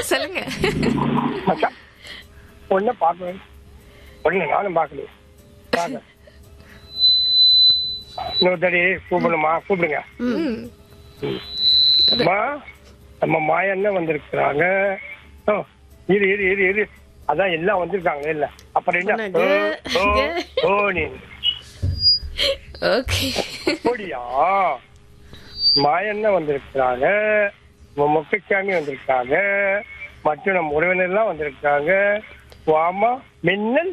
சொல்லுங்க மச்சான் பொண்ணை பார்க்கணும் பொண்ணு நானும் பார்க்கலையே பார்க்க இன்னொரு தடி கூப்பிடணுமா கூப்பிடுங்க ம். அம்மா நம்ம மாயண்ண வந்திருக்கிறாங்க ஓ, இரு இரு இரு இரு அதான் எல்லாம் வந்திருக்காங்க இல்ல அப்புறம் என்ன சொன்னாங்க. ஓ, ஓ, ஓ நீ ஓகே அப்படியா மாயண்ண வந்திருக்கிறாங்க முக்கைச்சாமி வந்திருக்காங்க மற்றும் நம்ம உறவினர்லாம் வந்திருக்காங்க வாமா மின்னல்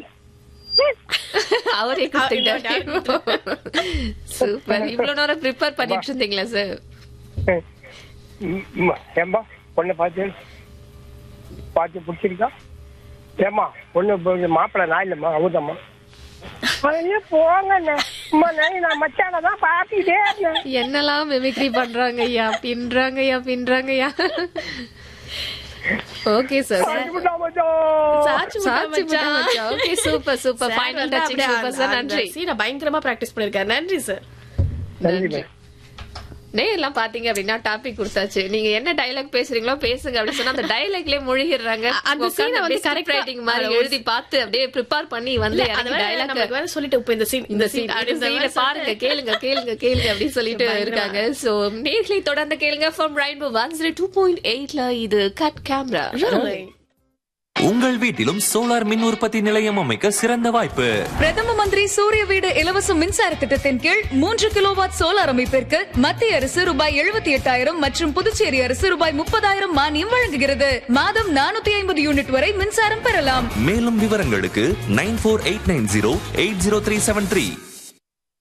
அவரே கொடுத்துட்டாரு சூப்பர் இவ்வளவு நேரம் ப்ரிப்பேர் பண்ணிட்டு இருந்தீங்களா சார் ம், ம், ஏம்மா பொண்ணை பார்த்து பார்த்து பிடிச்சிருக்கா ஏம்மா பொண்ணு மாப்பிள்ளை நான் இல்லம்மா அவதம்மா ஐயோ போங்க நான் மச்சான தான் பார்த்துட்டே இருந்தேன் என்னெல்லாம் மிமிக்ரி பண்றாங்க ஐயா பின்றாங்க ஐயா பின்றாங்க ஐயா ஓகே சார் சாப்பிட்டா மச்சான். சாச்சு முட்டா சாட்சி மச்சான். Okay super super Sir final வந்து டச்சிங் அப்படியே சூப்பர் சார் அந்த நன்றி scene அ பயங்கரமா பிராக்டிஸ் பண்ணிருக்காரு நன்றி சார் நன்றி மேம். நேர்லாம் பாத்தீங்க அப்படின்னா டாபிக் கொடுத்தாச்சு நீங்க என்ன டயலாக் பேசுறீங்களோ பேசுங்க அப்படின்னு சொன்னா அந்த டயலாக்லயே முழுகிடுறாங்க அந்த scene அ வந்து correct ஆ- ரைட்டிங் மாதிரி அது ஒரு- எழுதி பார்த்து அப்படியே ப்ரிப்பேர் பண்ணி வந்து இல்ல, அது எனக்கு வேற டயலாக் நம்மளுக்கு வேற சொல்லிட்டு இப்ப இந்த scene, இந்த scene scene, அப்படின்னு இந்த scene சொல்லிட்டு பாருங்க கேளுங்க கேளுங்க கேளுங்க அப்படின்னு சொல்லிட்டு பயங்கரமா. இருக்காங்க சோ நேர்களை தொடர்ந்து கேளுங்க from rainbow one zero two point எயிட்ல இது கட் கேமரா Really? உங்கள் வீட்டிலும் சோலார் மின் உற்பத்தி நிலையம் அமைக்க சிறந்த வாய்ப்பு பிரதம மந்திரி சூரிய வீடு இலவச மின்சார திட்டத்தின் கீழ் மூன்று கிலோவாட் சோலார் அமைப்பிற்கு மத்திய அரசு ரூபாய் எழுபத்தி எட்டாயிரம் மற்றும் புதுச்சேரி அரசு ரூபாய் முப்பதாயிரம் மானியம் வழங்குகிறது மாதம் நானூத்தி ஐம்பது யூனிட் வரை மின்சாரம் பெறலாம் மேலும் விவரங்களுக்கு nine four eight nine zero eight zero three seven three